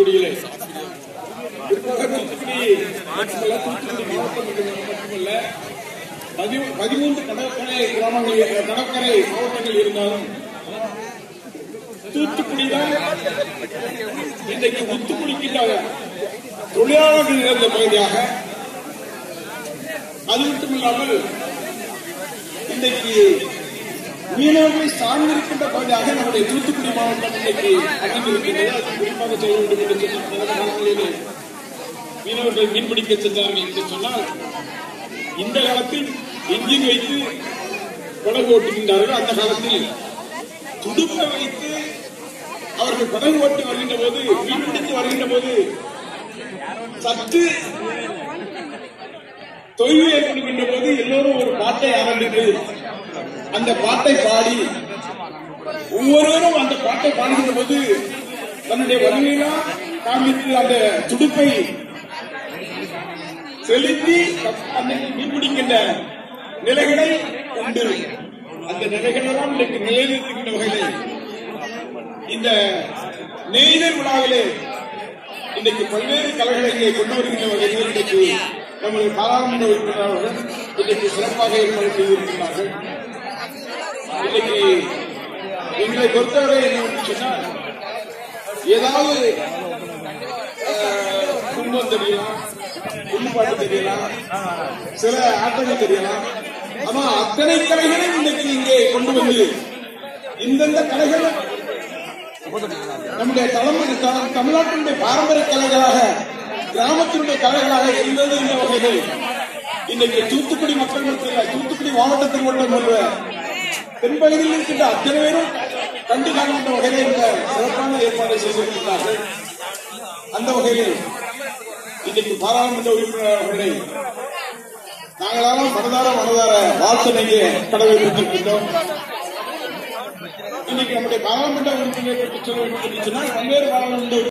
தூத்துக்குடியிலே குறிப்பாக தூத்துக்குடி மட்டுமல்ல தூத்துக்குடி மாவட்டம் மட்டும் மட்டுமல்ல பதி- பதிமூன்று கடற்கரை கிராமங்கள் கடற்கரை மாவட்டங்கள் இருந்தாலும் தூத்துக்குடி தான் இன்றைக்கு ஒத்து குடிக்கின்ற தொழிலாளர்கள் நிறைந்த பகுதியாக அது மட்டுமில்லாமல் இன்றைக்கு மீனவர்களை சார்ந்திருக்கின்ற பகுதியாக நம்முடைய தூத்துக்குடி மாவட்டம் இன்றைக்கு அமைந்திருக்கின்றது அது குறிப்பாக சொல்ல வேண்டும் என்று சொன்னால் கடந்த காலங்களிலே மீனவர்கள் மீன்பிடிக்க சென்றார்கள் என்று சொன்னால் இந்த காலத்தில் எஞ்சின் வைத்து படகு ஓட்டுகின்றார்கள் அந்த காலத்தில் துடுப்பை வைத்து அவர்கள் படகு ஓட்டி வருகின்ற போது மீன்பிடித்து வருகின்ற போது சற்று தொய்வு ஏற்படுகின்ற போது எல்லோரும் ஒரு பாட்டை ஆரம்பித்து அந்த பாட்டை பாடி ஒவ்வொருவரும் அந்த பாட்டை பாடுகின்ற போது தன்னுடைய வலிமையெல்லாம் காண்பித்து அந்த துடுப்பை செலுத்தி அந்த மீன்பிடிக்கின்ற நிலைகளை உண்டு அந்த நிலைகளெல்லாம் இன்றைக்கு நிலைநிறுத்துகின்ற வகையில் இந்த நெய்தல் விழாவிலே இன்றைக்கு பல்வேறு கலைகளை இங்கே கொண்டு வருகின்ற வகையில் இன்றைக்கு நமது பாராளுமன்ற உறுப்பினர்கள் இன்றைக்கு சிறப்பாக ஏற்பாடு செய்திருக்கிறார்கள் இன்னைக்கு எங்களை பொறுத்தவரை என்ன சொன்னால் ஏதாவது அஹ், குடும்பம் தெரியலாம் குடும்பாட்டு தெரியலாம் சில ஆட்டங்கள் தெரியலாம் ஆனா அத்தனை கலைகளும் இன்னைக்கு இங்கே கொண்டு வந்து இந்தந்த கலைகள் நம்முடைய தலைமுறை த- தமிழ்நாட்டினுடைய பாரம்பரிய கலைகளாக கிராமத்தினுடைய கலைகளாக இருந்தது என்ற வகையில் இன்னைக்கு தூத்துக்குடி மக்கள் மட்டும் இல்ல தூத்துக்குடி மாவட்டத்தில் மட்டுமல்ல தென்பகுதியில் இருக்கின்ற அத்தனை பேரும் கண்டு காண்கின்ற வகையில் இந்த சிறப்பான ஏற்பாடு செய்திருக்கிறார்கள் அந்த வகையில் இன்னைக்கு பாராளுமன்ற உறுப்பினர் அவர்களை நாங்களாலும் மனதார மனதார வாழ்த்தனைக்கு கடவுள் இருக்கின்றோம் இன்னைக்கு நம்முடைய பாராளுமன்ற உறுப்பினர்கள் பற்றி சொல்ல வேண்டும் என்று சொன்னால் பல்வேறு பாராளுமன்ற